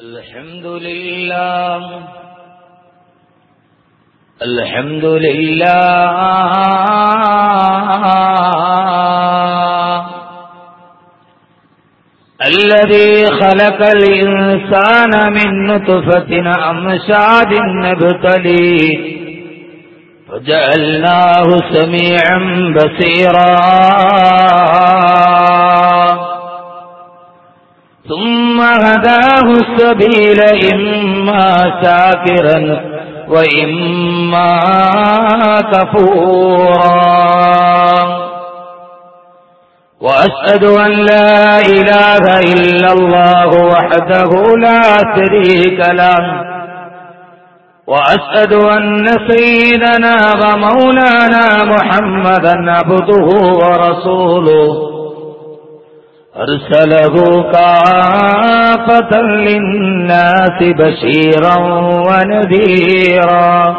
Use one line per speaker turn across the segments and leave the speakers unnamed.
الحمد لله الحمد لله الذي خلق الإنسان من نطفة أمشاد نبتليه فجعلناه سميعا بصيرا ثم هداه السبيل إما شاكرا وإما كفورا وأشهد أن لا إله إلا الله وحده لا شريك له وأشهد أن سيدنا ومولانا محمدا عبده ورسوله أرسله كافة للناس بشيرا ونذيرا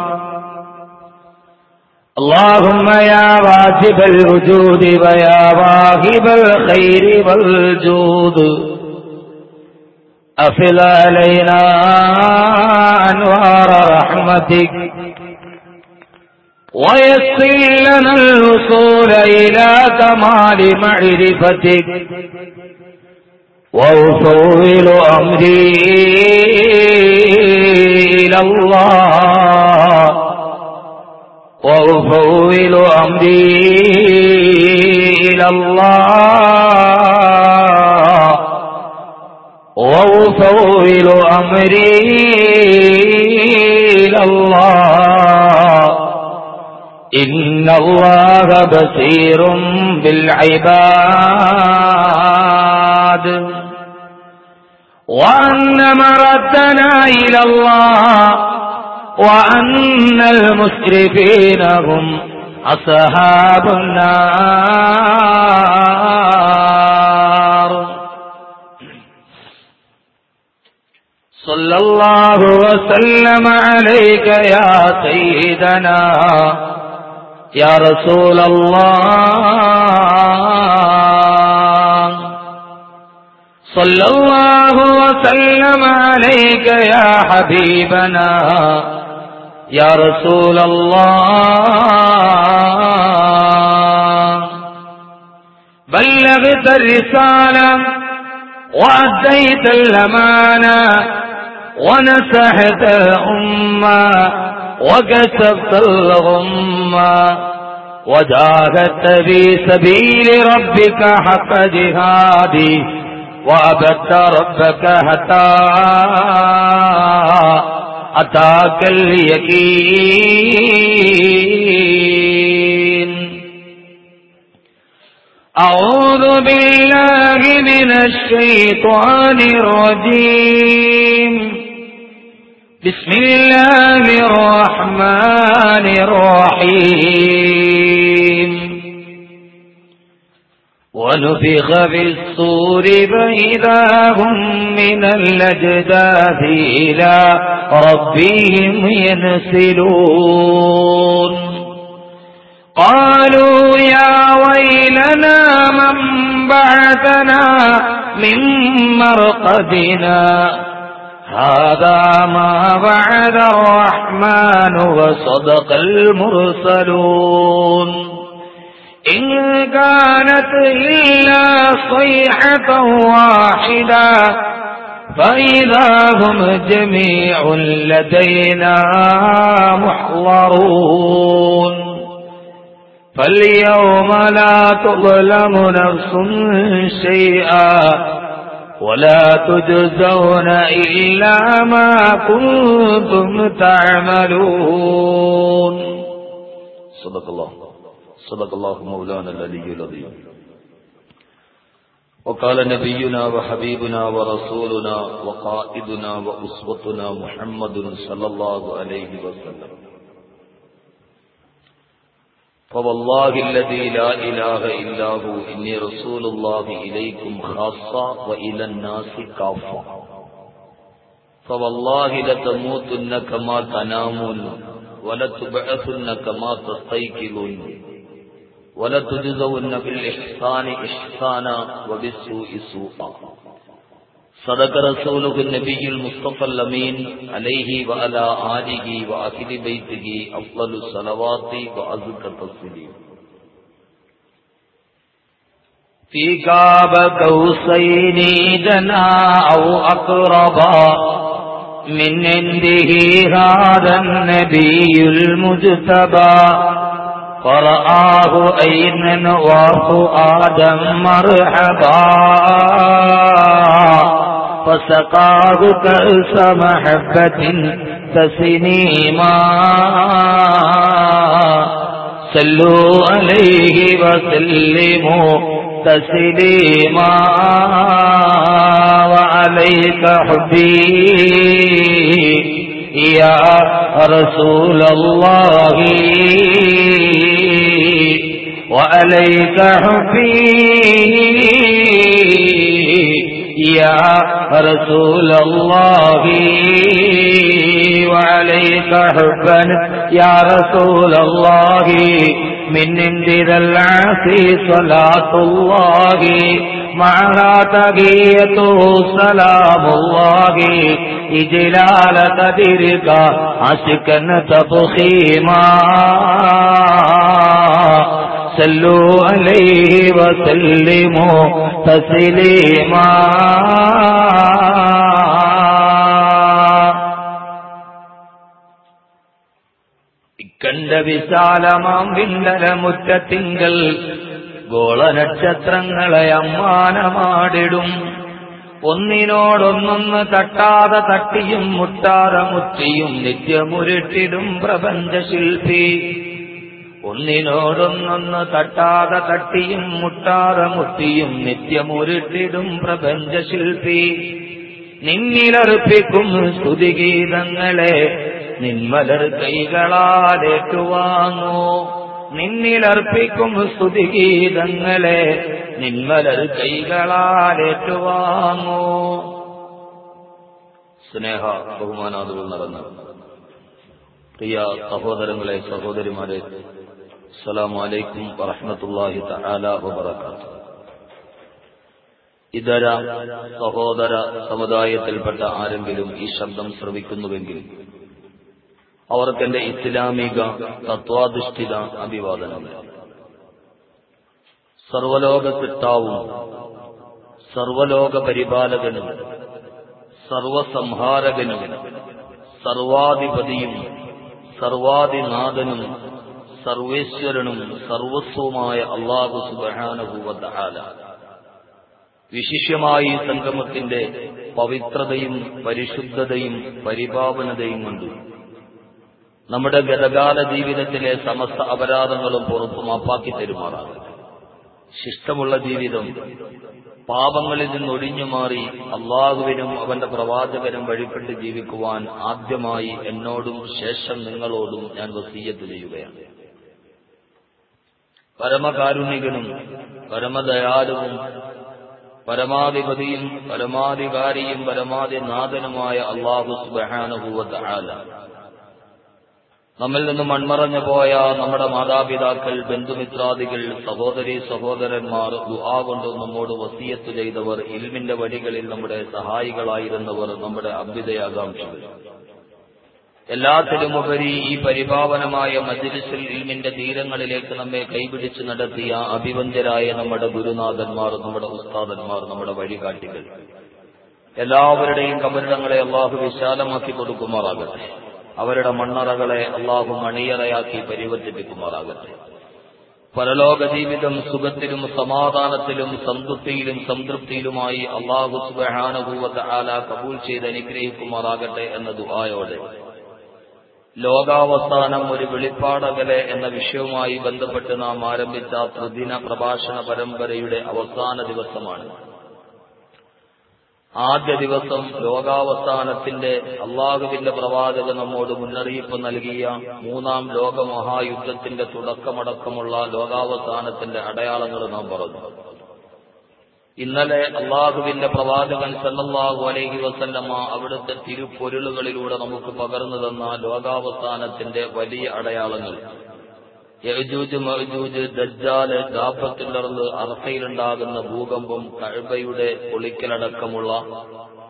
اللهم يا واجب الوجود ويا واهب الخير والجود أفل علينا أنوار رحمتك ويسر لنا الوصول إلى كمال معرفتك وأفوض أمري إلى الله وأفوض أمري إلى الله وأفوض أمري إلى الله إن الله بصير بالعباد وأن مردنا إلى الله وأن المسرفين هم أصحاب النار صلى الله وسلم عليك يا سيدنا يا رسول الله صلى الله وسلم عليك يا حبيبنا يا رسول الله بلغت الرسالة وأديت الأمانة ونسحت الأمة وكسبت الغمة وجاهدت في سبيل ربك حق جهادي وأبدت ربك حتى أتاك اليقين أعوذ بالله من الشيطان الرجيم بسم الله الرحمن الرحيم ونفخ في الصور فإذا هم من الأجداث إلى ربهم ينسلون قالوا يا ويلنا من بعثنا من مرقدنا هذا ما وعد الرحمن وصدق المرسلون إن كانت إلا صيحة واحدة فإذا هم جميع لدينا محضرون فاليوم لا تظلم نفس شيئا ولا تجزون إلا ما كنتم تعملون صدق الله صدق الله مولانا العلي العظيم وقال نبينا وحبيبنا ورسولنا وقائدنا وأسوتنا محمد صلى الله عليه وسلم فوالله الذي لا إله إلا هو إني رسول الله إليكم خاصة وإلى الناس كافة فوالله لتموتن كما تنامون ولتبعثن كما تستيقظون ولتجزون بالإحسان إحسانا وبالسوء سوءا صدق رسوله النبي المصطفى الأمين عليه وعلى آله وأهل بيته أفضل الصلوات وأزكى التسليم
في كاب قوسين دنا أو أقربا من عنده هذا النبي المجتبى فرآه أينا وفؤادا مرحبا فسقاه كأس محبة تسنيما صلوا عليه وسلموا تسليما وعليك حبي يا رسول الله وعليك حبي يا رسول الله وعليك حبا يا رسول الله من عند ذا العاصي صلاة الله معها تقيته سلام الله إجلال قدرك عشقا تبخيما صلوا عليه وسلموا تسليما ഇക്കണ്ട വിശാലമാം വിണ്ടല മുറ്റത്തിങ്കൽ ഗോളനക്ഷത്രങ്ങളെ അമ്മാനമാടിടും ഒന്നിനോടൊന്നൊന്ന് തട്ടാതെ തട്ടിയും മുട്ടാതെ മുറ്റിയും നിത്യമുരുട്ടിടും പ്രപഞ്ചശില്പി ഒന്നിനോടൊന്നൊന്ന് തട്ടാതെ തട്ടിയും മുട്ടാതെ മുട്ടിയും നിത്യമുരുട്ടിടും പ്രപഞ്ചശില്പി നിന്നിലർപ്പിക്കും സ്തുതിഗീതങ്ങളെ നിന്മലർ കൈകളാലേറ്റുവാങ്ങൂ നിന്നിലർപ്പിക്കും സ്തുതിഗീതങ്ങളെ നിന്മലർ കൈകളാലേറ്റുവാങ്ങൂ
സ്നേഹ ബഹുമാനാദുകൾ നിറഞ്ഞ പ്രിയ സഹോദരങ്ങളെ സഹോദരിമാരെ അസ്സലാമു അലൈക്കും വറഹ്മത്തുള്ളാഹി തആല വബറകാതുഹു ഇതര സഹോദര സമുദായത്തിൽപ്പെട്ട ആരെങ്കിലും ഈ ശബ്ദം ശ്രവിക്കുന്നുവെങ്കിൽ അവർക്കെന്റെ ഇസ്ലാമിക തത്വാധിഷ്ഠിത അഭിവാദനങ്ങൾ സർവലോക സിട്ടാവും സർവലോക പരിപാലകനും സർവസംഹാരകനും സർവാധിപതിയും സർവാധിനാഥനും സർവേശ്വരനും സർവസ്വമായ അള്ളാഹു സുബാനുഭൂവത്താല വിശിഷ്യമായി സംഗമത്തിന്റെ പവിത്രതയും പരിശുദ്ധതയും പരിപാവനതയും കൊണ്ട് നമ്മുടെ ഗതകാല ജീവിതത്തിലെ സമസ്ത അപരാധങ്ങളും പുറത്തു മാപ്പാക്കി തരുമാറാകും ശിഷ്ടമുള്ള ജീവിതം പാപങ്ങളിൽ നിന്ന് ഒഴിഞ്ഞു മാറി അള്ളാഹുവിനും അവന്റെ പ്രവാചകനും വഴിപ്പെട്ട് ജീവിക്കുവാൻ ആദ്യമായി എന്നോടും ശേഷം നിങ്ങളോടും ഞാൻ വസീയത്ത് ചെയ്യുകയാണ് പരമകാരുണികനും പരമദയാലുവും പരമാധിപതിയും പരമാധികാരിയും പരമാധിനാഥനുമായ അള്ളാഹു സുബാനുഭൂവത്ത് ആല നമ്മിൽ നിന്ന് മൺമറഞ്ഞു പോയ നമ്മുടെ മാതാപിതാക്കൾ ബന്ധുമിത്രാദികൾ സഹോദരി സഹോദരന്മാർ ദുആ കൊണ്ട് നമ്മോട് വസീയത്ത് ചെയ്തവർ ഇൽമിന്റെ വഴികളിൽ നമ്മുടെ സഹായികളായിരുന്നവർ നമ്മുടെ അഭ്യുദയാകാംക്ഷികൾ എല്ലാത്തിലുമുപരി ഈ പരിപാവനമായ മജ്ലിസിൽ ഇൽമിന്റെ തീരങ്ങളിലേക്ക് നമ്മെ കൈപിടിച്ച് നടത്തിയ അഭിവന്ദ്യരായ നമ്മുടെ ഗുരുനാഥന്മാർ നമ്മുടെ ഉസ്താദന്മാർ നമ്മുടെ വഴികാട്ടികൾ എല്ലാവരുടെയും കബരിടങ്ങളെ അള്ളാഹു വിശാലമാക്കി കൊടുക്കുമാറാകട്ടെ അവരുടെ മണ്ണറകളെ അള്ളാഹു മണിയറയാക്കി പരിവർത്തിപ്പിക്കുമാറാകട്ടെ പരലോക ജീവിതം സുഖത്തിലും സമാധാനത്തിലും സംതൃപ്തിയിലും സംതൃപ്തിയിലുമായി അള്ളാഹു സുബഹാനുഭൂവത്ത് ആല കബൂൽ ചെയ്ത് അനുഗ്രഹിക്കുമാറാകട്ടെ എന്ന ദുആയോടെ ലോകാവസാനം ഒരു വെളിപ്പാടകലെ എന്ന വിഷയവുമായി ബന്ധപ്പെട്ട് നാം ആരംഭിച്ച ത്രിദിന പ്രഭാഷണ പരമ്പരയുടെ അവസാന ദിവസമാണ് ആദ്യ ദിവസം ലോകാവസാനത്തിന്റെ അള്ളാഹുവിന്റെ പ്രവാചക നമ്മോട് മുന്നറിയിപ്പ് നൽകിയ മൂന്നാം ലോകമഹായുദ്ധത്തിന്റെ തുടക്കമടക്കമുള്ള ലോകാവസാനത്തിന്റെ അടയാളങ്ങൾ നാം പറഞ്ഞു ഇന്നലെ അള്ളാഹുവിന്റെ പ്രവാചകൻ സല്ലല്ലാഹു അലൈഹി വസല്ലമ അവിടുത്തെ തിരുപ്പൊരുളുകളിലൂടെ നമുക്ക് പകർന്നു തന്ന ലോകാവസാനത്തിന്റെ വലിയ അടയാളങ്ങൾ യജൂജ് മഹജൂജ് ദജ്ജാല് ദാപത്തിലർന്ന് അർഹയിലുണ്ടാകുന്ന ഭൂകമ്പം കഴബയുടെ പൊളിക്കലടക്കമുള്ള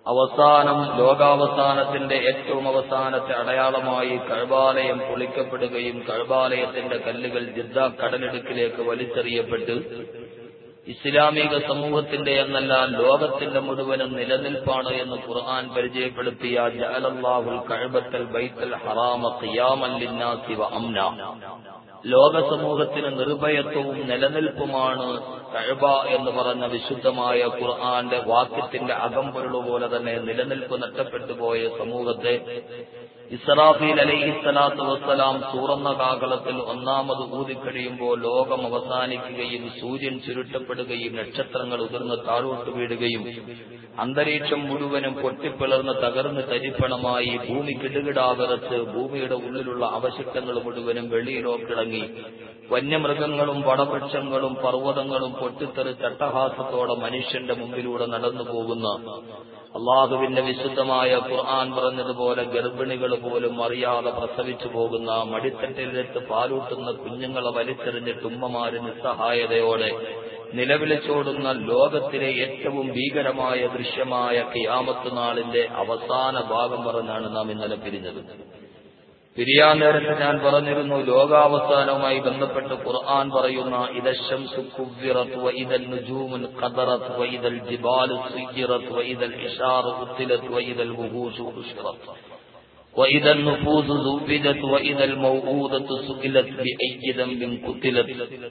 അവസാനം ലോകാവസാനത്തിന്റെ ഏറ്റവും അവസാനത്തെ അടയാളമായി കഴബാലയം പൊളിക്കപ്പെടുകയും കഴബാലയത്തിന്റെ കല്ലുകൾ ജിദ്ദ കടലിടുക്കിലേക്ക് വലിച്ചെറിയപ്പെട്ട് ഇസ്ലാമിക സമൂഹത്തിന്റെ എന്നല്ല ലോകത്തിന്റെ മുഴുവനും നിലനിൽപ്പാണ് എന്ന് ഖുർആൻ പരിചയപ്പെടുത്തിയ ജഅലല്ലാഹുൽ കഅബത്തൽ ബൈത്തൽ ഹറാമ ഖിയാമൻ ലിന്നാസി വ അംന ലോക സമൂഹത്തിന് നിർഭയത്വവും നിലനിൽപ്പുമാണ് കഴബ എന്ന് പറഞ്ഞ വിശുദ്ധമായ ഖുർആന്റെ വാക്യത്തിന്റെ അകംപൊരുള് പോലെ തന്നെ നിലനിൽപ്പ് നഷ്ടപ്പെട്ടു പോയ സമൂഹത്തെ ഇസ്രാഫീൽ അലൈഹിസ്സലാത്തു വസ്സലാം സൂറന്ന കാകളത്തിൽ ഒന്നാമത് ഊതിക്കഴിയുമ്പോൾ ലോകം അവസാനിക്കുകയും സൂര്യൻ ചുരുട്ടപ്പെടുകയും നക്ഷത്രങ്ങൾ ഉതിർന്ന് താഴോട്ട് വീഴുകയും അന്തരീക്ഷം മുഴുവനും പൊട്ടിപ്പിളർന്ന് തകർന്ന് തരിപ്പണമായി ഭൂമി കിടുകിടാവിറച്ച് ഭൂമിയുടെ ഉള്ളിലുള്ള അവശിഷ്ടങ്ങൾ മുഴുവനും വെളിയിലോക്കിളങ്ങി വന്യമൃഗങ്ങളും വടവൃക്ഷങ്ങളും പർവ്വതങ്ങളും പൊട്ടിത്തെറിച്ച് അട്ടഹാസത്തോടെ മനുഷ്യന്റെ മുമ്പിലൂടെ നടന്നു പോകുന്ന അള്ളാഹുവിന്റെ വിശുദ്ധമായ ഖുർആൻ പറഞ്ഞതുപോലെ ഗർഭിണികൾ പോലും അറിയാതെ പ്രസവിച്ചു പോകുന്ന മടിത്തട്ടിലിട്ട് പാലൂട്ടുന്ന കുഞ്ഞുങ്ങളെ വലിച്ചെറിഞ്ഞിട്ട് ഉമ്മമാര് നിസ്സഹായതയോടെ നിലവിളിച്ചോടുന്ന ലോകത്തിലെ ഏറ്റവും ഭീകരമായ ദൃശ്യമായ കിയാമത്ത് നാളിന്റെ അവസാന ഭാഗം പറഞ്ഞാണ് നാം ഇന്നലെ പിരിഞ്ഞത് പിരിയാൻ നേരത്ത് ഞാൻ പറഞ്ഞിരുന്നു ലോകാവസാനവുമായി ബന്ധപ്പെട്ട് ഖുർആൻ പറയുന്ന ഇദശം സുക്കുവിറത്ത് വൈദൽ നുജൂമുൻ ഖദറത്ത് വൈദൽ ജിബാലു സുയ്യിറത്ത് വൈദൽ ഇഷാർ ഉത്തിലത്ത് വൈദൽ വുഹൂഷു ഉഷ്റത്ത് وإذا النفوس زوجت وإذا الموءودة سئلت بأي ذنب قتلت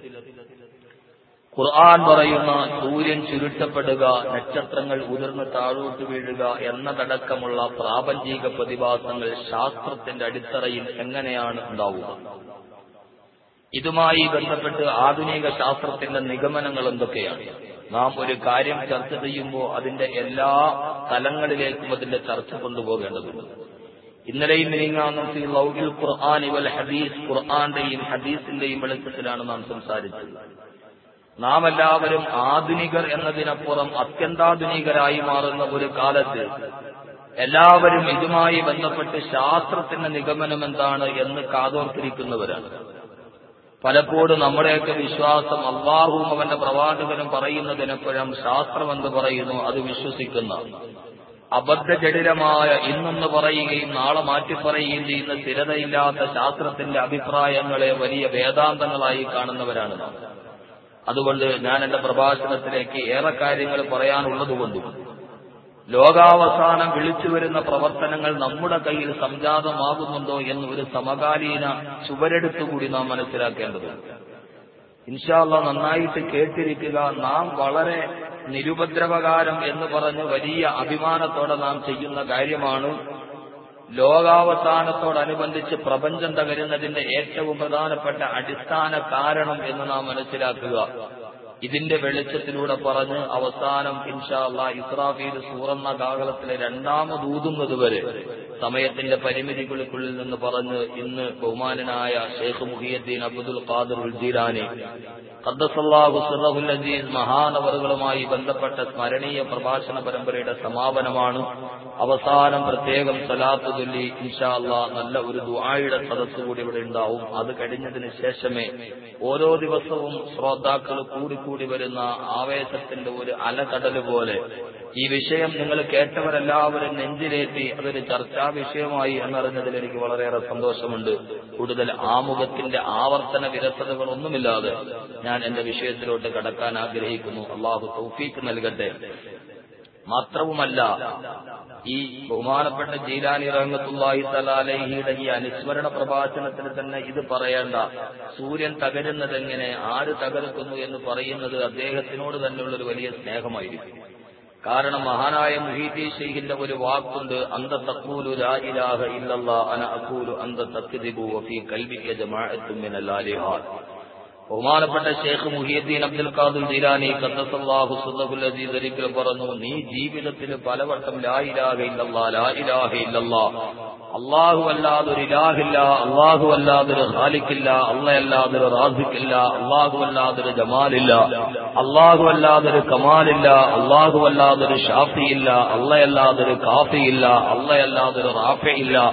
ഖുർആൻ പറയുന്ന സൂര്യൻ ചുരുട്ടപ്പെടുക നക്ഷത്രങ്ങൾ ഉതിർന്ന് താഴോട്ട് വീഴുക എന്നതടക്കമുള്ള പ്രാപഞ്ചിക പ്രതിഭാസങ്ങൾ ശാസ്ത്രത്തിന്റെ അടിത്തറയിൽ എങ്ങനെയാണ് ഉണ്ടാവുക ഇതുമായി ബന്ധപ്പെട്ട് ആധുനിക ശാസ്ത്രത്തിന്റെ നിഗമനങ്ങൾ എന്തൊക്കെയാണ് നാം ഒരു കാര്യം ചർച്ച ചെയ്യുമ്പോൾ അതിന്റെ എല്ലാ തലങ്ങളിലേക്കും അതിന്റെ ചർച്ച കൊണ്ടുപോകേണ്ടതുണ്ട് ഇന്നലെയും മിനിങ്ങാന്നും ഫി ലൗകിൽ ഖുർആൻ ഇവൽ ഹദീസ് ഖുർആന്റെയും ഹദീസിന്റെയും വെളിച്ചത്തിലാണ് നാം സംസാരിച്ചത് നാം എല്ലാവരും ആധുനികർ എന്നതിനപ്പുറം അത്യന്താധുനികരായി മാറുന്ന ഒരു കാലത്ത് എല്ലാവരും ഇതുമായി ബന്ധപ്പെട്ട് ശാസ്ത്രത്തിന്റെ നിഗമനം എന്താണ് എന്ന് കാതോർത്തിരിക്കുന്നവരാണ് പലപ്പോഴും നമ്മുടെയൊക്കെ വിശ്വാസം അള്ളാഹുവും അവന്റെ പ്രവാചകനും പറയുന്നതിനെപ്പോഴും ശാസ്ത്രമെന്ന് പറയുന്നു അത് വിശ്വസിക്കുന്ന അബദ്ധജടിലമായ ഇന്നൊന്ന് പറയുകയും നാളെ മാറ്റി പറയുകയും ചെയ്യുന്ന സ്ഥിരതയില്ലാത്ത ശാസ്ത്രത്തിന്റെ അഭിപ്രായങ്ങളെ വലിയ വേദാന്തങ്ങളായി കാണുന്നവരാണ് നാം അതുകൊണ്ട് ഞാൻ എന്റെ പ്രഭാഷണത്തിലേക്ക് ഏറെ കാര്യങ്ങൾ പറയാനുള്ളതുകൊണ്ടും ലോകാവസാനം വിളിച്ചു വരുന്ന പ്രവർത്തനങ്ങൾ നമ്മുടെ കയ്യിൽ സംജാതമാകുന്നുണ്ടോ എന്ന് ഒരു സമകാലീന ചുവരെടുത്തുകൂടി നാം മനസ്സിലാക്കേണ്ടതുണ്ട് ഇൻഷാല്ല നന്നായിട്ട് കേട്ടിരിക്കുക നാം വളരെ നിരുപദ്രവകാരം എന്ന് പറഞ്ഞ് വലിയ അഭിമാനത്തോടെ നാം ചെയ്യുന്ന കാര്യമാണ് ലോകാവസാനത്തോടനുബന്ധിച്ച് പ്രപഞ്ചം തകരുന്നതിന്റെ ഏറ്റവും പ്രധാനപ്പെട്ട അടിസ്ഥാന കാരണം എന്ന് നാം മനസ്സിലാക്കുക ഇതിന്റെ വെളിച്ചത്തിലൂടെ പറഞ്ഞ് അവസാനം ഇൻഷാല്ല ഇസ്രാഫീൽ സൂറന്ന കാകളത്തിലെ രണ്ടാമത് ഊതുന്നത് വരെ സമയത്തിന്റെ പരിമിതികൾക്കുള്ളിൽ നിന്ന് പറഞ്ഞ് ഇന്ന് ബഹുമാനനായ ഷെയ്ഖ് മുഹിയുദ്ദീൻ അബ്ദുൽ ഖാദർ ജീലാനി ഖദ്ദസല്ലാഹു സിറഹുൽ അജീസ് മഹാനവറുകളുമായി ബന്ധപ്പെട്ട സ്മരണീയ പ്രഭാഷണ പരമ്പരയുടെ സമാപനമാണ് അവസാനം പ്രത്യേകം സലാത്ത് ചൊല്ലി ഇൻഷാ അല്ലാ നല്ല ഒരു ദുആയുടെ സദസ്സ് കൂടി ഇവിടെ ഉണ്ടാവും അത് കഴിഞ്ഞതിന് ശേഷമേ ഓരോ ദിവസവും ശ്രോതാക്കൾ കൂടിക്കൂടി വരുന്ന ആവേശത്തിന്റെ ഒരു അലകടൽ പോലെ ഈ വിഷയം നിങ്ങൾ കേട്ടവരെല്ലാവരും നെഞ്ചിലേറ്റി അതൊരു ചർച്ചാ വിഷയമായി എന്നറിഞ്ഞതിൽ എനിക്ക് വളരെയേറെ സന്തോഷമുണ്ട് കൂടുതൽ ആമുഖത്തിന്റെ ആവർത്തന വിരസതകളൊന്നുമില്ലാതെ ഞാൻ എന്റെ വിഷയത്തിലോട്ട് കടക്കാൻ ആഗ്രഹിക്കുന്നു അള്ളാഹു തൗഫീക്ക് നൽകട്ടെ മാത്രവുമല്ല ഈ ബഹുമാനപ്പെട്ട ജീലാനി റഹ്മത്തുള്ളാഹി തലാലഹിയുടെ ഈ അനുസ്മരണ പ്രഭാഷണത്തിൽ തന്നെ ഇത് പറയേണ്ട സൂര്യൻ തകരുന്നതെങ്ങനെ ആര് തകർക്കുന്നു എന്ന് പറയുന്നത് അദ്ദേഹത്തിനോട് തന്നെയുള്ള ഒരു വലിയ സ്നേഹമായിരിക്കും കാരണം മഹാനായ മുഹീദി ഷെയ്ഖിന്റെ ഒരു വാക്കുണ്ട് അന്ത തക്കൂലു ലാ ഇലാഹ ഇല്ലല്ലാ അന അക്കൂലു അന്ത തക്ദിബു വഫീ കൽബിക ജമാഅത്തും മിനൽ ആലിഹാത്ത് ബഹുമാനപ്പെട്ട ഷേഖ് മുഹിയുദ്ദീൻ അബ്ദുൽ ഖാദുൽ ജീലാനി ഖദ്ദസല്ലാഹു സുല്ലഹുൽ അസീസ് ഒരിക്കൽ പറഞ്ഞു നീ ജീവിതത്തിൽ പലവട്ടം ലാ ഇലാഹ ഇല്ലല്ലാ ലാ ഇലാഹ ഇല്ലല്ലാ അള്ളാഹു അല്ലാതൊരു ഇലാഹില്ല അള്ളാഹു അല്ലാതൊരു ഖാലിക്കില്ല അള്ളയല്ലാതൊരു റാസിക്കില്ല അള്ളാഹു അല്ലാതൊരു ജമാലില്ല അള്ളാഹു അല്ലാതൊരു കമാലില്ല അള്ളാഹു അല്ലാതൊരു ഷാഫിയില്ല അള്ളയല്ലാതൊരു കാഫിയില്ല അള്ളയല്ലാതൊരു റാഫിയില്ല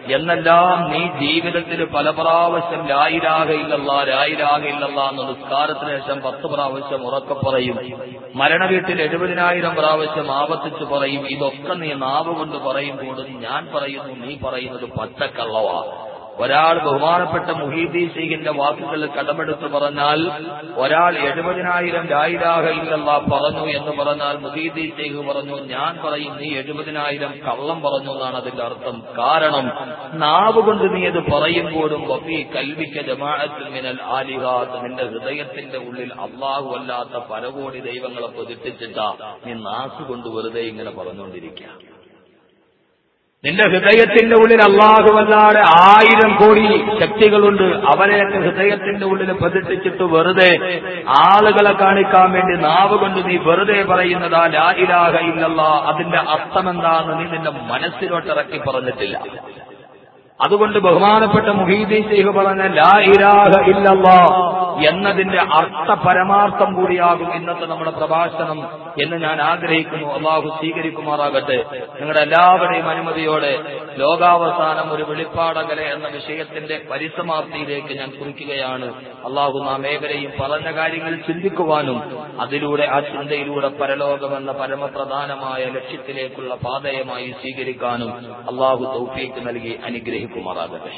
എന്നെല്ലാം നീ ജീവിതത്തിൽ പല പ്രാവശ്യം ലായിരാകയില്ലല്ല ലായിരാകയില്ലല്ല എന്ന നിസ്കാരത്തിന് ശേഷം പത്ത് പ്രാവശ്യം ഉറക്കെ പറയും മരണവീട്ടിൽ എഴുപതിനായിരം പ്രാവശ്യം ആവർത്തിച്ചു പറയും ഇതൊക്കെ നീ നാവ് കൊണ്ട് പറയുമ്പോഴും ഞാൻ പറയുന്നു നീ പറയുന്നത് പച്ചക്കള്ളവാ ഒരാൾ ബഹുമാനപ്പെട്ട മുഹീദി ശൈഖിന്റെ വാക്കുകൾ കടമെടുത്ത് പറഞ്ഞാൽ ഒരാൾ എഴുപതിനായിരം ലായിരാക ഇല്ലല്ല പറഞ്ഞു എന്ന് പറഞ്ഞാൽ മുഹീദി ശൈഖ് പറഞ്ഞു ഞാൻ പറയും നീ എഴുപതിനായിരം കള്ളം പറഞ്ഞു എന്നാണ് അതിന്റെ അർത്ഥം കാരണം നാവ് കൊണ്ട് നീ അത് പറയുമ്പോഴും വഫി കൽവിക്ക ജമാഅത്തിൽ മിനൽ ആലിഹാത്ത് നിന്റെ ഹൃദയത്തിന്റെ ഉള്ളിൽ അള്ളാഹു അല്ലാത്ത പരകോടി ദൈവങ്ങളെ പ്രതിഷ്ഠിച്ചിട്ടാ നീ നാസ് കൊണ്ട് വെറുതെ ഇങ്ങനെ പറഞ്ഞുകൊണ്ടിരിക്കുക
നിന്റെ ഹൃദയത്തിന്റെ ഉള്ളിൽ അള്ളാഹുവല്ലാതെ ആയിരം കോടി ശക്തികളുണ്ട് അവരെയൊക്കെ ഹൃദയത്തിന്റെ ഉള്ളിൽ പ്രതിഷ്ഠിച്ചിട്ട് വെറുതെ ആളുകളെ കാണിക്കാൻ വേണ്ടി നാവ് കൊണ്ട് നീ വെറുതെ പറയുന്നതാ ലാ ഇലാഹ ഇല്ലല്ലാ അതിന്റെ അർത്ഥമെന്താന്ന് നീ നിന്റെ മനസ്സിലോട്ടിറക്കി പറഞ്ഞിട്ടില്ല അതുകൊണ്ട് ബഹുമാനപ്പെട്ട മുഹീദി ശൈഖ് പറഞ്ഞ ലാ ഇലാഹ ഇല്ലല്ലാ എന്നതിന്റെ അർത്ഥ പരമാർത്ഥം കൂടിയാകും ഇന്നത്തെ നമ്മുടെ പ്രഭാഷണം എന്ന് ഞാൻ ആഗ്രഹിക്കുന്നു അള്ളാഹു സ്വീകരിക്കുമാറാകട്ടെ നിങ്ങളുടെ എല്ലാവരുടെയും അനുമതിയോടെ ലോകാവസാനം ഒരു വെളിപ്പാടകലെ എന്ന വിഷയത്തിന്റെ പരിസമാപ്തിയിലേക്ക് ഞാൻ കുറിക്കുകയാണ് അള്ളാഹു നാം ഏവരെയും പറഞ്ഞ കാര്യങ്ങൾ ചിന്തിക്കുവാനും അതിലൂടെ ആ ചിന്തയിലൂടെ പരലോകമെന്ന പരമപ്രധാനമായ ലക്ഷ്യത്തിലേക്കുള്ള പാതയമായി സ്വീകരിക്കാനും അള്ളാഹു തൗഫീക്ക് നൽകി അനുഗ്രഹിക്കുമാറാകട്ടെ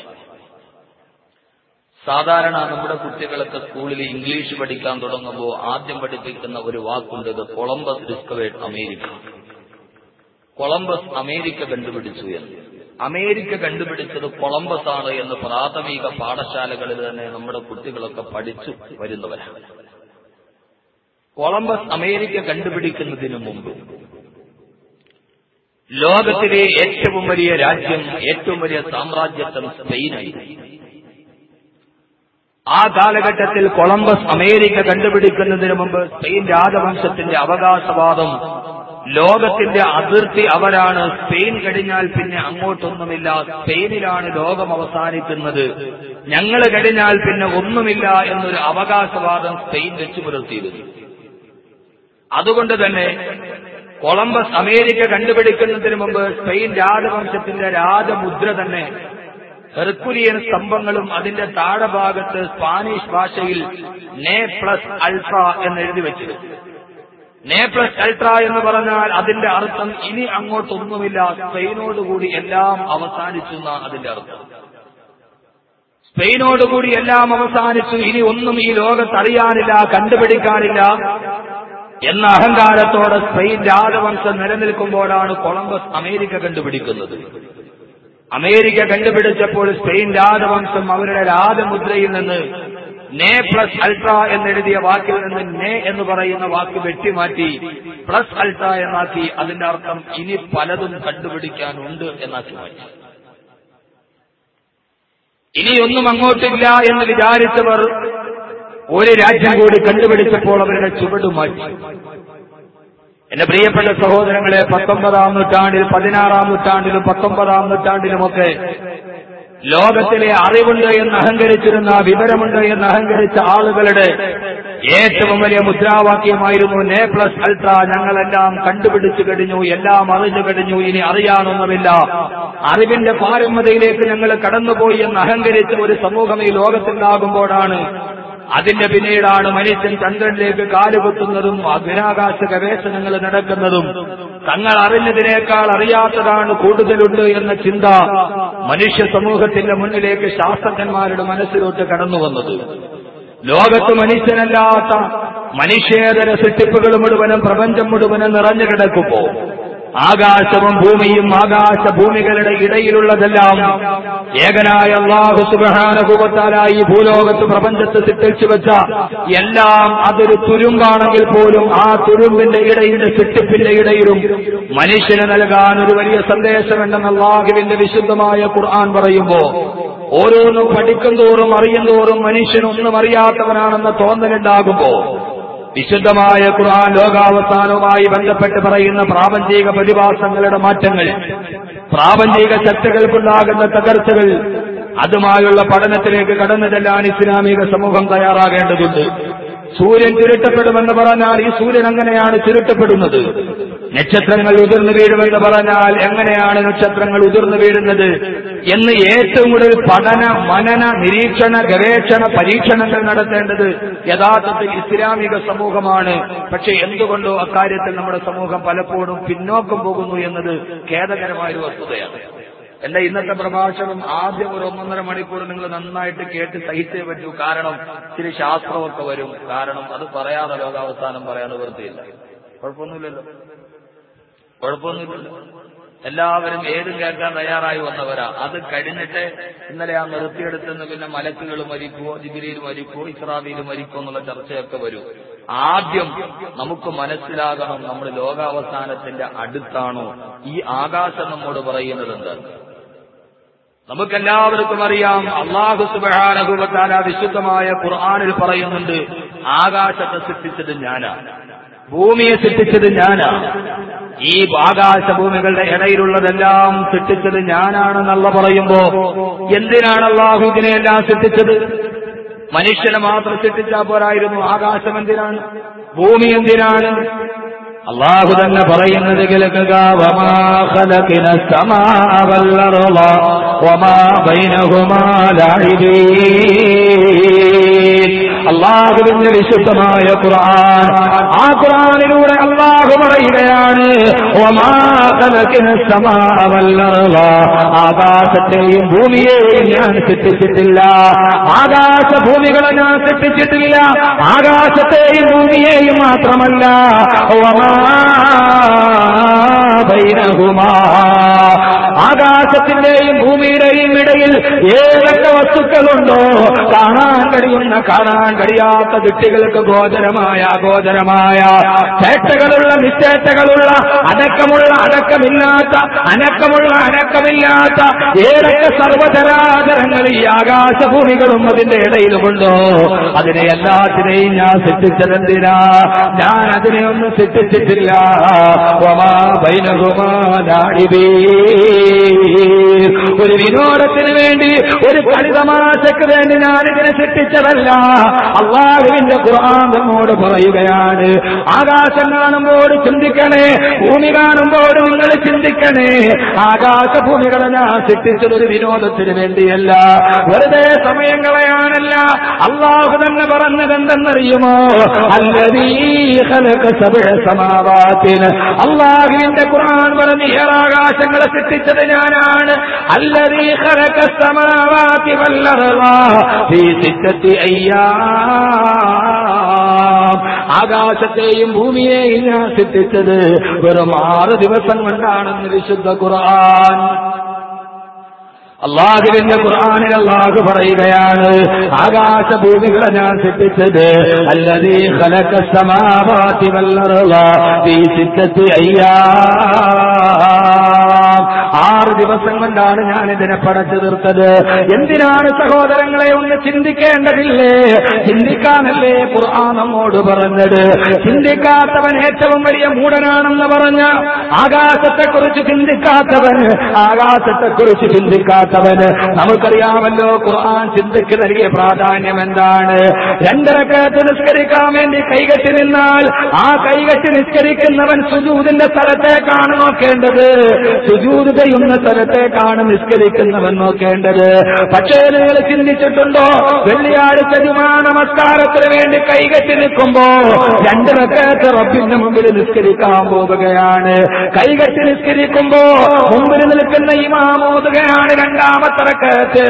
സാധാരണ നമ്മുടെ കുട്ടികളൊക്കെ സ്കൂളിൽ ഇംഗ്ലീഷ് പഠിക്കാൻ തുടങ്ങുമ്പോൾ ആദ്യം പഠിപ്പിക്കുന്ന ഒരു വാക്കുണ്ട് ഇത് Columbus discovered America Columbus America കണ്ടുപിടിച്ചു എന്ന് അമേരിക്ക കണ്ടുപിടിച്ചത് കൊളംബസ് ആണ് എന്ന് പ്രാഥമിക പാഠശാലകളിൽ തന്നെ നമ്മുടെ കുട്ടികളൊക്കെ പഠിച്ചു വരുന്നവരാണ് കൊളംബസ് അമേരിക്ക കണ്ടുപിടിക്കുന്നതിന് മുമ്പ് ലോകത്തിലെ ഏറ്റവും വലിയ രാജ്യം ഏറ്റവും വലിയ സാമ്രാജ്യത്വം സ്പെയിനായിരുന്നു ആ കാലഘട്ടത്തിൽ കൊളംബസ് അമേരിക്ക കണ്ടുപിടിക്കുന്നതിന് മുമ്പ് സ്പെയിൻ രാജവംശത്തിന്റെ അവകാശവാദം ലോകത്തിന്റെ അതിർത്തി അവരാണ് സ്പെയിൻ കഴിഞ്ഞാൽ പിന്നെ അങ്ങോട്ടൊന്നുമില്ല സ്പെയിനിലാണ് ലോകം അവസാനിക്കുന്നത് ഞങ്ങൾ കഴിഞ്ഞാൽ പിന്നെ ഒന്നുമില്ല എന്നൊരു അവകാശവാദം സ്പെയിൻ വെച്ചു പുലർത്തിയിരുന്നു അതുകൊണ്ട് തന്നെ കൊളംബസ് അമേരിക്ക കണ്ടുപിടിക്കുന്നതിന് മുമ്പ് സ്പെയിൻ രാജവംശത്തിന്റെ രാജമുദ്ര തന്നെ ഹെർക്കുലിയൻ സ്തംഭങ്ങളും അതിന്റെ താഴഭാഗത്ത് സ്പാനിഷ് ഭാഷയിൽ നേ പ്ലസ് അൾട്ര എന്ന് എഴുതി വെച്ചത് നേ പ്ലസ് അൾട്ര എന്ന് പറഞ്ഞാൽ അതിന്റെ അർത്ഥം ഇനി അങ്ങോട്ടൊന്നുമില്ല സ്പെയിനോടുകൂടി എല്ലാം അവസാനിച്ചു എന്നാണ് അതിന്റെ അർത്ഥം സ്പെയിനോടുകൂടി എല്ലാം അവസാനിച്ചു ഇനി ഒന്നും ഈ ലോകത്ത് അറിയാനില്ല കണ്ടുപിടിക്കാനില്ല എന്ന അഹങ്കാരത്തോടെ സ്പെയിൻ രാജവംശം നിലനിൽക്കുമ്പോഴാണ് കൊളംബസ് അമേരിക്ക കണ്ടുപിടിക്കുന്നത് അമേരിക്ക കണ്ടുപിടിച്ചപ്പോൾ സ്പെയിൻ രാജവംശം അവരുടെ രാജമുദ്രയിൽ നിന്ന് നേ പ്ലസ് അൾട്ര എന്നെഴുതിയ വാക്കിൽ നിന്ന് നേ എന്ന് പറയുന്ന വാക്ക് വെട്ടിമാറ്റി പ്ലസ് അൾട്ര എന്നാക്കി അതിന്റെ അർത്ഥം ഇനി പലതും കണ്ടുപിടിക്കാനുണ്ട് എന്നാക്കി മാറ്റി ഇനിയൊന്നും അങ്ങോട്ടില്ല എന്ന് വിചാരിച്ചവർ ഒരു രാജ്യം കൂടി കണ്ടുപിടിച്ചപ്പോൾ അവരുടെ ചുവട് മാറ്റി എന്റെ പ്രിയപ്പെട്ട സഹോദരങ്ങളെ പത്തൊമ്പതാം നൂറ്റാണ്ടിൽ പതിനാറാം നൂറ്റാണ്ടിലും പത്തൊമ്പതാം നൂറ്റാണ്ടിലുമൊക്കെ ലോകത്തിലെ അറിവുണ്ട് എന്ന് അഹങ്കരിച്ചിരുന്ന വിവരമുണ്ട് എന്ന് അഹങ്കരിച്ച ആളുകളുടെ ഏറ്റവും വലിയ മുദ്രാവാക്യമായിരുന്നു നേ പ്ലസ് അൾട്ര ഞങ്ങളെല്ലാം കണ്ടുപിടിച്ചു കഴിഞ്ഞു എല്ലാം അറിഞ്ഞു കഴിഞ്ഞു ഇനി അറിയാനൊന്നുമില്ല അറിവിന്റെ പാരമ്യതയിലേക്ക് ഞങ്ങൾ കടന്നുപോയി എന്ന് അഹങ്കരിച്ച ഒരു സമൂഹം ഈ ലോകത്തുണ്ടാകുമ്പോഴാണ് അതിന്റെ പിന്നീടാണ് മനുഷ്യൻ ചന്ദ്രനിലേക്ക് കാലുകുത്തുന്നതും അഗ്നാകാശ ഗവേഷണങ്ങൾ നടക്കുന്നതും തങ്ങൾ അറിഞ്ഞതിനേക്കാൾ അറിയാത്തതാണ് കൂടുതലുണ്ട് എന്ന ചിന്ത മനുഷ്യ സമൂഹത്തിന്റെ മുന്നിലേക്ക് ശാസ്ത്രജ്ഞന്മാരുടെ മനസ്സിലോട്ട് കടന്നു വന്നത് ലോകത്ത് മനുഷ്യനല്ലാത്ത മനുഷ്യേതര സൃഷ്ടിപ്പുകൾ മുഴുവനും പ്രപഞ്ചം മുഴുവനും നിറഞ്ഞു കിടക്കുമ്പോ ആകാശവും ഭൂമിയും ആകാശഭൂമികളുടെ ഇടയിലുള്ളതെല്ലാം ഏകനായ അള്ളാഹു സുബഹാനുഭവത്താലായി ഭൂലോകത്ത് പ്രപഞ്ചത്ത് സൃഷ്ടിച്ചു വെച്ച എല്ലാം അതൊരു തുരുമ്പാണെങ്കിൽ പോലും ആ തുരുമ്പിന്റെ ഇടയിലെ സൃഷ്ടിപ്പിന്റെ ഇടയിലും മനുഷ്യന് നൽകാൻ ഒരു വലിയ സന്ദേശമുണ്ടെന്ന് അള്ളാഹുവിന്റെ വിശുദ്ധമായ ഖുർആൻ പറയുമ്പോ ഓരോന്നും പഠിക്കും തോറും അറിയും തോറും മനുഷ്യനൊന്നും അറിയാത്തവനാണെന്ന തോന്നലുണ്ടാകുമ്പോ വിശുദ്ധമായ ഖുർആൻ ലോകാവസാനവുമായി ബന്ധപ്പെട്ട് പറയുന്ന പ്രാപഞ്ചിക പ്രതിഭാസങ്ങളുടെ മാറ്റങ്ങൾ പ്രാപഞ്ചിക ശക്തികൾക്കുണ്ടാകുന്ന തകർച്ചകൾ അതുമായുള്ള പഠനത്തിലേക്ക് കടന്നു ചെല്ലാൻ ഇസ്ലാമിക സമൂഹം തയ്യാറാകേണ്ടതുണ്ട് സൂര്യൻ ചുരുട്ടപ്പെടുമെന്ന് പറഞ്ഞാൽ ഈ സൂര്യൻ അങ്ങനെയാണ് ചുരുട്ടപ്പെടുന്നത് നക്ഷത്രങ്ങൾ ഉതിർന്നു വീഴുമെന്ന് പറഞ്ഞാൽ എങ്ങനെയാണ് നക്ഷത്രങ്ങൾ ഉതിർന്നു വീഴുന്നത് എന്ന് ഏറ്റവും കൂടുതൽ പഠന മനന നിരീക്ഷണ ഗവേഷണ പരീക്ഷണങ്ങൾ നടത്തേണ്ടത് യഥാർത്ഥത്തിൽ ഇസ്ലാമിക സമൂഹമാണ് പക്ഷെ എന്തുകൊണ്ടോ അക്കാര്യത്തിൽ നമ്മുടെ സമൂഹം പലപ്പോഴും പിന്നോക്കം പോകുന്നു എന്നത് ഖേദകരമായ ഒരു വസ്തുതയാണ് എന്റെ ഇന്നത്തെ പ്രഭാഷണം ആദ്യം ഒരു ഒന്നൊന്നര മണിക്കൂർ നിങ്ങൾ നന്നായിട്ട് കേട്ട് സഹിച്ചേ പറ്റൂ കാരണം ഇച്ചിരി ശാസ്ത്രമൊക്കെ വരും കാരണം അത് പറയാതെ ലോകാവസാനം പറയാൻ നിവൃത്തിയില്ല കുഴപ്പമൊന്നുമില്ലല്ലോ കുഴപ്പമൊന്നുമില്ലല്ലോ എല്ലാവരും ഏതും കേൾക്കാൻ തയ്യാറായി വന്നവരാ അത് കഴിഞ്ഞിട്ട് ഇന്നലെ ആ നിർത്തിയെടുത്തുനിന്ന് പിന്നെ മലക്കുകൾ മരിക്കുവോ ജിബിരിയിൽ മരിക്കുവോ ഇസ്രാബിയിൽ മരിക്കുവോ എന്നുള്ള ചർച്ചയൊക്കെ വരൂ ആദ്യം നമുക്ക് മനസ്സിലാകണം നമ്മൾ ലോകാവസാനത്തിന്റെ അടുത്താണോ ഈ ആകാശം നമ്മോട് പറയുന്നത് എന്താണ് നമുക്കെല്ലാവർക്കും അറിയാം അള്ളാഹു സുബാനഹുബത്താല വിശുദ്ധമായ ഖുർആാനിൽ പറയുന്നുണ്ട് ആകാശത്തെ സൃഷ്ടിച്ചത് ഞാനാണ് ഭൂമിയെ സൃഷ്ടിച്ചത് ഞാനാണ് ഈ ആകാശഭൂമികളുടെ ഇടയിലുള്ളതെല്ലാം സൃഷ്ടിച്ചത് ഞാനാണെന്നുള്ള പറയുമ്പോ എന്തിനാണ് അള്ളാഹു ഇതിനെയെല്ലാം സൃഷ്ടിച്ചത് മനുഷ്യനെ മാത്രം സൃഷ്ടിച്ചാൽ പോരായിരുന്നു ആകാശം എന്തിനാണ് ഭൂമി എന്തിനാണ് അള്ളാഹു തന്നെ പറയുന്നത് കേൾക്കുക വമാ ഖലഖന السماء والأرض وما بينهما لاعبين അള്ളാഹുവിന്റെ വിശുദ്ധമായ ഖുർആൻ ആ ഖുർആനിലൂടെ അള്ളാഹു പറയുകയാണ് വമാ ഖലഖന السماء والأرض ആകാശത്തെയും ഭൂമിയെയും ഞാൻ സൃഷ്ടിച്ചിട്ടില്ല ആകാശഭൂമികളെ ഞാൻ സൃഷ്ടിച്ചിട്ടില്ല ആകാശത്തെയും ഭൂമിയെയും മാത്രമല്ല വമാ ബൈനഹുമാ ആകാശത്തിന്റെയും ഭൂമിയുടെയും ഇടയിൽ ഏതൊക്കെ വസ്തുക്കളുണ്ടോ കാണാൻ കഴിയുന്ന കാണാൻ കഴിയാത്ത ദിട്ടികൾക്ക് ഗോചരമായ അഗോചരമായ ചേട്ടകളുള്ള നിശ്ചേട്ടകളുള്ള അടക്കമുള്ള അടക്കമില്ലാത്ത അനക്കമുള്ള അനക്കമില്ലാത്ത ഏതൊക്കെ സർവചരാചരങ്ങൾ ഈ ആകാശഭൂമികളും അതിന്റെ ഇടയിലുമുണ്ടോ അതിനെ എല്ലാത്തിനെയും ഞാൻ സൃഷ്ടിച്ചതെന്തിനാ ഞാൻ അതിനെ ഒന്നും സൃഷ്ടിച്ചിട്ടില്ല വമാ ബൈനഹുമാ ലാഇബീ. ഒരു വിനോദത്തിന് വേണ്ടി ഒരു കളിതമാശക്ക് വേണ്ടി ഞാൻ ഇതിനെ സൃഷ്ടിച്ചതല്ല അള്ളാഹുവിന്റെ ഖുർആൻ നമ്മോട് പറയുകയാണ് ആകാശം കാണുമ്പോൾ ചിന്തിക്കണേ ഭൂമി കാണുമ്പോൾ നിങ്ങൾ ചിന്തിക്കണേ ആകാശഭൂമികളെ ഞാൻ സൃഷ്ടിച്ചത് ഒരു വിനോദത്തിന് വേണ്ടിയല്ല വെറുതെ സമയം കളയാനല്ല അള്ളാഹു തന്നെ പറഞ്ഞത് എന്തെന്നറിയുമോ അല്ലതീ സമാവാത്തിന് അള്ളാഹുവിന്റെ ഖുർആൻ പറഞ്ഞ് ഏറാകാശങ്ങളെ സൃഷ്ടിച്ചത് ഞാനാണ് അല്ലതീ ഖലഖ സമാവാതി വല്ലർള ഫീ സിത്തത്തി അയ്യാം ആകാശത്തെയും ഭൂമിയെയും ഞാൻ സൃഷ്ടിച്ചത് വെറും ആറ് ദിവസം കൊണ്ടാണെന്ന് വിശുദ്ധ ഖുർആൻ അള്ളാഹുവിന്റെ ഖുർആാനിൽ അള്ളാഹു പറയുകയാണ് ആകാശഭൂമികളെ ഞാൻ സൃഷ്ടിച്ചത് അല്ലതീ ഖലഖ സമാവാതി വല്ലർള ഫീ സിത്തത്തി അയ്യാം ആറ് ദിവസം കൊണ്ടാണ് ഞാൻ ഇതിനെ പടച്ചു തീർത്തത് എന്തിനാണ് സഹോദരങ്ങളെ ഒന്ന് ചിന്തിക്കേണ്ടതില്ലേ ചിന്തിക്കാനല്ലേ ഖുർആൻ നമ്മോട് പറഞ്ഞത് ചിന്തിക്കാത്തവൻ ഏറ്റവും വലിയ മൂടനാണെന്ന് പറഞ്ഞ ആകാശത്തെക്കുറിച്ച് ചിന്തിക്കാത്തവൻ ആകാശത്തെക്കുറിച്ച് ചിന്തിക്കാത്തവന് നമുക്കറിയാമല്ലോ ഖുർആൻ ചിന്തയ്ക്ക് നൽകിയ പ്രാധാന്യം എന്താണ് രണ്ടരക്കത്ത് നിസ്കരിക്കാൻ വേണ്ടി കൈകെട്ടി നിന്നാൽ ആ കൈകെട്ടി നിസ്കരിക്കുന്നവൻ സുജൂതിന്റെ സ്ഥലത്തേക്കാണ് നോക്കേണ്ടത് സുജൂത് ചെയ്യുന്ന സ്ഥലത്തേക്കാണ് നിസ്കരിക്കുന്നവൻ നോക്കേണ്ടത് പക്ഷേ നിങ്ങൾ ചിന്തിച്ചിട്ടുണ്ടോ വെള്ളിയാഴ്ച ജുമാ നമസ്കാരത്തിന് വേണ്ടി കൈകെട്ടി നിൽക്കുമ്പോ രണ്ടരക്കത്ത് റബ്ബിന്റെ മുമ്പിൽ നിസ്കരിക്കാൻ പോവുകയാണ് കൈകെട്ടി നിസ്കരിക്കുമ്പോ മുമ്പിൽ നിൽക്കുന്ന ഇമാമോതുകയാണ് രണ്ടാമത്തെ റക്കത്ത്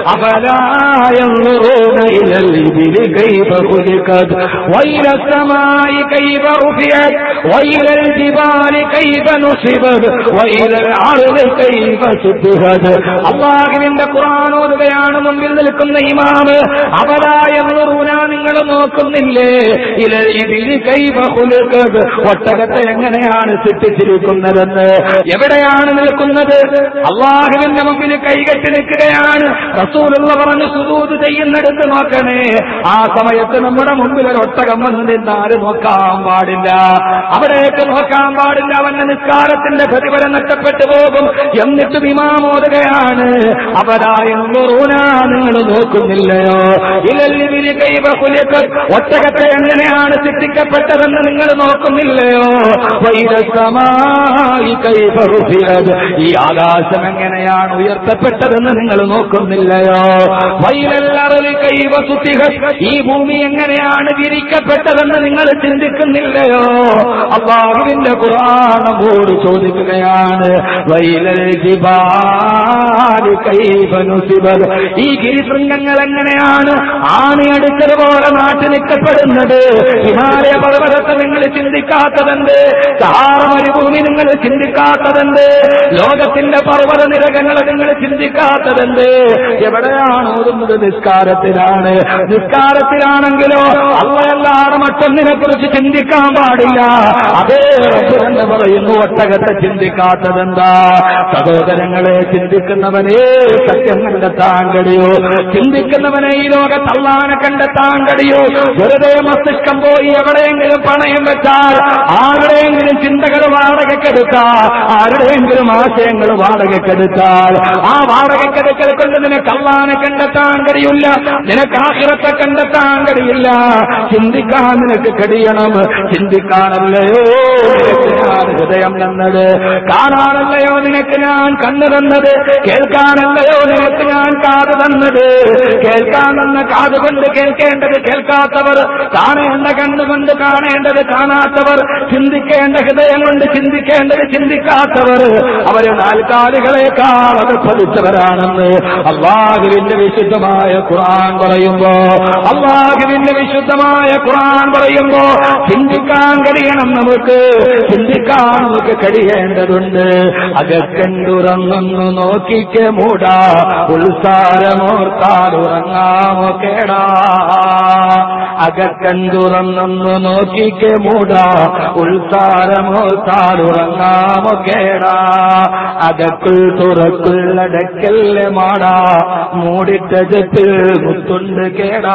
أفلا إلى الإبل كيف خلقت وإلى السماء كيف رفعت وإلى الجبال كيف نصبت وإلى الأرض كيف سطحت അള്ളാഹുവിന്റെ ഖുർആൻ ഓതുകയാണ് മുമ്പിൽ നിൽക്കുന്ന ഇമാമ് അവരായ നിങ്ങൾ നോക്കുന്നില്ലേ ഇല ഇതിൽ കൈവ ഹുലുക്കത് ഒട്ടകത്തെ എങ്ങനെയാണ് സൃഷ്ടിച്ചിരിക്കുന്നതെന്ന് എവിടെയാണ് നിൽക്കുന്നത് അള്ളാഹുവിന്റെ മുമ്പിൽ കൈകെട്ടി നിൽക്കുകയാണ് റസൂലുള്ള പറഞ്ഞു സുദൂത് ചെയ്യുന്നിടത്ത് നോക്കണേ ആ സമയത്ത് നമ്മുടെ മുമ്പിൽ ഒരു ഒട്ടകം വന്ന് നിന്നാല് നോക്കാൻ പാടില്ല അവിടേക്ക് നോക്കാൻ പാടില്ല അവന്റെ നിസ്കാരത്തിന്റെ പ്രതിഫലം നഷ്ടപ്പെട്ടു പോകും എന്നിട്ടും ഇമാമോതുകയാണ് അവരായെന്നൂറൂന നിങ്ങൾ നോക്കുന്നില്ലയോ ഇലല്ലിവിന് കൈവ കുലിക്ക് ഒട്ടകത്തെ എങ്ങനെയാണ് സൃഷ്ടിക്കപ്പെട്ടതെന്ന് നിങ്ങൾ നോക്കുന്നില്ലയോ വൈരസമായി കൈവ റുഫിയത് ഈ ആകാശം എങ്ങനെയാണ് ഉയർത്തപ്പെട്ടതെന്ന് നിങ്ങൾ നോക്കുന്നില്ലയോ വൈലല്ലറിൽ കൈവ സുത്തിക ഈ ഭൂമി എങ്ങനെയാണ് വിരിക്കപ്പെട്ടതെന്ന് നിങ്ങൾ ചിന്തിക്കുന്നില്ലയോ അള്ളാഹുവിന്റെ ഖുർആാനോട് ചോദിക്കുകയാണ് വൈലൽ ജിബാലി കൈവ നുസിബത് ഈ ഗിരിശൃംഗങ്ങൾ എങ്ങനെയാണ് ആണിയടുത്തതുപോലെ നാട്ടി നിൽക്കപ്പെടുന്നത് ഹിമാലയ പർവ്വതത്തെ നിങ്ങൾ ചിന്തിക്കാത്തതെന്ത് സഹാറ മരുഭൂമി നിങ്ങൾ ചിന്തിക്കാത്തതെന്ത് ലോകത്തിന്റെ പർവ്വത നിരകങ്ങളെ നിങ്ങൾ ചിന്തിക്കാത്തതെന്ത് എവിടെയാണ് ഓടുന്നത് നിസ്കാരത്തിലാണ് നിസ്കാരത്തിലാണെങ്കിലോ അള്ളയല്ലാതെ മറ്റൊന്നിനെ കുറിച്ച് ചിന്തിക്കാൻ പാടില്ല അതേ റബ്ബ് തന്നെ പറയുന്നു ഒട്ടകത്തെ ചിന്തിക്കാത്തതെന്താ സഹോദരങ്ങളെ ചിന്തിക്കുന്നവനെ സത്യം കണ്ടെത്താൻ കഴിയൂ ചിന്തിക്കുന്നവനെ ഈ ലോകത്തള്ളാനെ കണ്ടെത്താൻ കഴിയൂ വെറുതെ മസ്തിഷ്കം പോയി എവിടെയെങ്കിലും പണയം വെച്ചാൽ ആരുടെയെങ്കിലും ചിന്തകൾ വാടകയ്ക്കെടുത്താൽ ആരുടെയെങ്കിലും ആശയങ്ങൾ വാടകയ്ക്കെടുത്താൽ ആ വാടകയ്ക്കെടുക്കൽ കൊണ്ട് നിനക്ക് അള്ളാനെ കണ്ടെത്താൻ കഴിയില്ല നിനക്ക് ആഹ്റത്തെ കണ്ടെത്താൻ കഴിയില്ല ചിന്തിക്കാൻ നിനക്ക് കഴിയണം ചിന്തിക്കാനല്ലയോ നിനക്ക് ഞാൻ ഹൃദയം തന്നത് കാണാനല്ലയോ നിനക്ക് ഞാൻ കണ്ണു തന്നത് കേൾക്കാനല്ലയോ നിനക്ക് ഞാൻ കാത് തന്നത് കേൾക്കാൻ തന്ന കാത് കൊണ്ട് കേൾക്കേണ്ടത് കേൾക്കാത്തവർ കാണേണ്ട കണ്ണുകൊണ്ട് കാണേണ്ടത് കാണാത്തവർ ചിന്തിക്കേണ്ട ഹൃദയം കൊണ്ട് ചിന്തിക്കേണ്ടത് ചിന്തിക്കാത്തവർ അവര് നാൽക്കാലികളെക്കാൾ അത് ഫലിച്ചവരാണെന്ന് അള്ളാഹുവിന്റെ വിശുദ്ധമായ ഖുർആൻ പറയുമ്പോ അള്ളാഹുവിന്റെ വിശുദ്ധമായ ഖുർആൻ പറയുമ്പോ ചിന്തിക്കാൻ കഴിയണം നമുക്ക് ചിന്തിക്കാൻ നമുക്ക് കഴിയേണ്ടതുണ്ട് അകക്കണ്ടുറങ്ങുന്നു നോക്കിക്ക് മൂടാ ഉത്സാരമോർത്താൽ ഉറങ്ങാമോ കേടാ അകക്കണ്ടുറങ്ങുന്നു നോക്കിക്ക് മൂടാ ഉത്സാരമോർത്താൽ ഉറങ്ങാമോ കേടാ അകക്കുൾ തുറക്കുള്ളടക്കല്ലേ മാടാ മൂടിട്ടജത്തിൽ മുത്തുണ്ട് കേടാ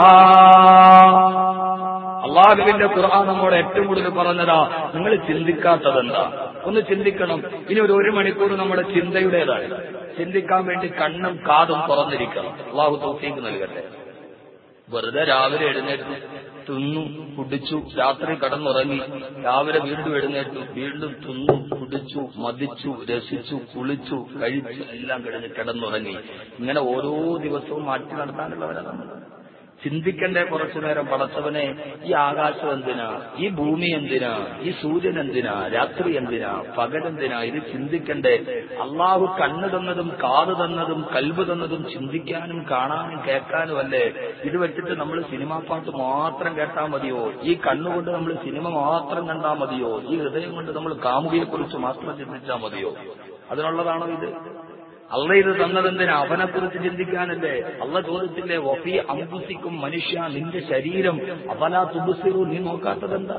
അള്ളാഹുവിന്റെ ഖുർആൻ നമ്മോട് ഏറ്റവും കൂടുതൽ പറഞ്ഞതാ നിങ്ങൾ ചിന്തിക്കാത്തതെന്താ ഒന്ന് ചിന്തിക്കണം ഇനി ഒരു ഒരു മണിക്കൂർ നമ്മുടെ ചിന്തയുടേതാണ് ചിന്തിക്കാൻ വേണ്ടി കണ്ണും കാതും തുറന്നിരിക്കണം അള്ളാഹു തൗഫീക്ക് നൽകട്ടെ വെറുതെ രാവിലെ എഴുന്നേറ്റു തിന്നു കുടിച്ചു രാത്രി കടന്നുറങ്ങി രാവിലെ വീണ്ടും എഴുന്നേറ്റു വീണ്ടും തിന്നു കുടിച്ചു മതിച്ചു രസിച്ചു കുളിച്ചു കഴിച്ചു എല്ലാം കഴിഞ്ഞ് കിടന്നുറങ്ങി ഇങ്ങനെ ഓരോ ദിവസവും മാറ്റി നടത്താനുള്ളവരാണ് നമ്മൾ ചിന്തിക്കണ്ടേ കുറച്ചു നേരം പടച്ചവനെ ഈ ആകാശം എന്തിനാ ഈ ഭൂമി എന്തിനാ ഈ സൂര്യൻ എന്തിനാ രാത്രി എന്തിനാ പകലെന്തിനാ ഇത് ചിന്തിക്കണ്ടേ അള്ളാഹു കണ്ണ് തന്നതും കാത് തന്നതും കൽബ് തന്നതും ചിന്തിക്കാനും കാണാനും കേൾക്കാനും അല്ലേ ഇത് വെച്ചിട്ട് നമ്മൾ സിനിമാ പാട്ട് മാത്രം കേട്ടാൽ മതിയോ ഈ കണ്ണുകൊണ്ട് നമ്മൾ സിനിമ മാത്രം കണ്ടാൽ മതിയോ ഈ ഹൃദയം കൊണ്ട് നമ്മൾ കാമുകിയെ കുറിച്ച് മാത്രം ചിന്തിച്ചാൽ മതിയോ അതിനുള്ളതാണോ ഇത് അള്ള ഇത് തന്നതെന്തിനാ അവനെ കുറിച്ച് ചിന്തിക്കാനല്ലേ അള്ള ചോദിച്ചില്ലേ വഫി അമ്പുസിക്കും മനുഷ്യ നിന്റെ ശരീരം അവലാ തുബുസിറു നീ നോക്കാത്തതെന്താ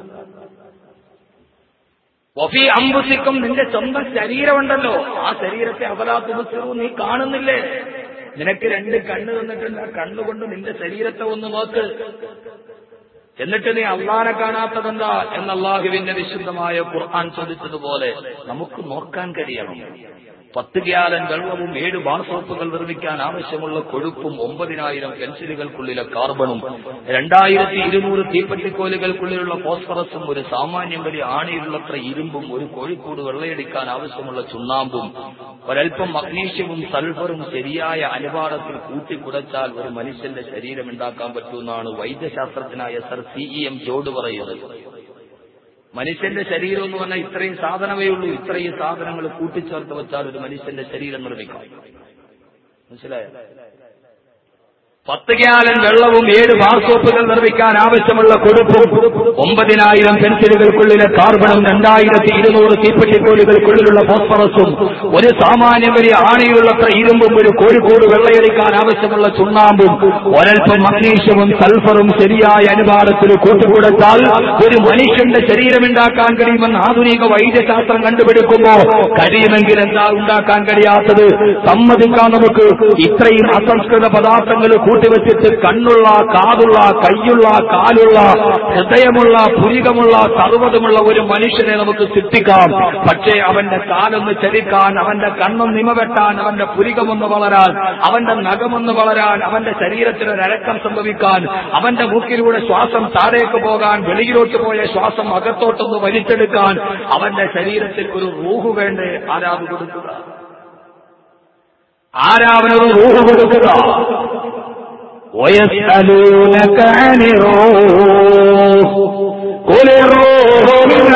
വഫി അമ്പുസിക്കും നിന്റെ സ്വന്തം ശരീരമുണ്ടല്ലോ ആ ശരീരത്തെ അവലാ തുബുസിറു നീ കാണുന്നില്ലേ നിനക്ക് രണ്ട് കണ്ണ് തന്നിട്ടുണ്ട് ആ കണ്ണുകൊണ്ട് നിന്റെ ശരീരത്തെ ഒന്ന് നോക്ക് എന്നിട്ട് നീ അള്ളാനെ കാണാത്തതെന്താ എന്ന അള്ളാഹുവിന്റെ വിശുദ്ധമായ ഖുർആൻ ചോദിച്ചതുപോലെ നമുക്ക് നോക്കാൻ കഴിയണം പത്ത് ഗ്യാലൻ വെള്ളവും ഏഴ് ബാർ സോപ്പുകൾ നിർമ്മിക്കാൻ ആവശ്യമുള്ള കൊഴുപ്പും ഒമ്പതിനായിരം പെൻസിലുകൾക്കുള്ളിലെ കാർബണും രണ്ടായിരത്തി ഇരുന്നൂറ് തീപ്പെട്ടിക്കോലുകൾക്കുള്ളിലുള്ള ഫോസ്ഫറസും ഒരു സാമാന്യം വലിയ ആണിയുള്ളത്ര ഇരുമ്പും ഒരു കോഴിക്കൂട് വെള്ളയടിക്കാൻ ആവശ്യമുള്ള ചുണ്ണാമ്പും ഒരൽപ്പം മഗ്നീഷ്യവും സൾഫറും ശരിയായ അനുപാതത്തിൽ കൂട്ടിക്കുടച്ചാൽ ഒരു മനുഷ്യന്റെ ശരീരം ഉണ്ടാക്കാൻ പറ്റുമെന്നാണ് വൈദ്യശാസ്ത്രജ്ഞനായ sir C E M Joad പറയുന്നത് മനുഷ്യന്റെ ശരീരം എന്ന് പറഞ്ഞാൽ ഇത്രയും സാധനമേ ഉള്ളൂ ഇത്രയും സാധനങ്ങൾ കൂട്ടിച്ചേർത്ത് വെച്ചാൽ ഒരു മനുഷ്യന്റെ ശരീരം നിർമ്മിക്കാം മനസ്സിലായോ പത്ത് ഗ്യാലൻ വെള്ളവും ഏഴ് വാർസോപ്പുകൾ നിർമ്മിക്കാൻ ആവശ്യമുള്ള കൊടുപ്പും ഒമ്പതിനായിരം പെൻസിലുകൾക്കുള്ളിലെ കാർബണും രണ്ടായിരത്തി ഇരുന്നൂറ് തീപ്പെട്ടിക്കോലുകൾക്കുള്ളിലുള്ള ഫോസ്ഫറസും ഒരു സാമാന്യം വലിയ ആണിയുള്ളത്ര ഇരുമ്പും ഒരു കോഴിക്കോട് വെള്ളയടിക്കാൻ ആവശ്യമുള്ള ചുണ്ണാമ്പും ഒരൽപ്പം മഗ്നീഷ്യവും സൾഫറും ശരിയായ അനുപാതത്തിൽ കൂട്ടുകൂടത്താൽ ഒരു മനുഷ്യന്റെ ശരീരമുണ്ടാക്കാൻ കഴിയുമെന്ന് ആധുനിക വൈദ്യശാസ്ത്രം കണ്ടുപിടിക്കുമ്പോ കഴിയുമെങ്കിൽ എന്താ ഉണ്ടാക്കാൻ കഴിയാത്തത് സമ്മതിക്കാൻ നമുക്ക് ഇത്രയും അസംസ്കൃത പദാർത്ഥങ്ങൾ
കൂട്ടി വെച്ചിട്ട് കണ്ണുള്ള കാതുള്ള കൈയുള്ള കാലുള്ള ഹൃദയമുള്ള പുരികമുള്ള സർവ്വതമുള്ള ഒരു മനുഷ്യനെ നമുക്ക് സൃഷ്ടിക്കാം പക്ഷേ അവന്റെ കാലൊന്ന് ചലിക്കാൻ അവന്റെ കണ്ണൊന്ന് നിമവെട്ടാൻ അവന്റെ പുരികമൊന്ന് വളരാൻ അവന്റെ നഖമൊന്ന് വളരാൻ അവന്റെ ശരീരത്തിന് ഒരഴക്കം സംഭവിക്കാൻ അവന്റെ മൂക്കിലൂടെ ശ്വാസം താഴേക്ക് പോകാൻ വെളിയിലോട്ട് പോയ ശ്വാസം അകത്തോട്ടൊന്ന് വലിച്ചെടുക്കാൻ അവന്റെ ശരീരത്തിൽ ഒരു റൂഹ് വേണ്ടേ ആരാവ് കൊടുക്കുക ആരാവനത് റൂഹ് കൊടുക്കുക
ويسألونك عن الروح قل الروح من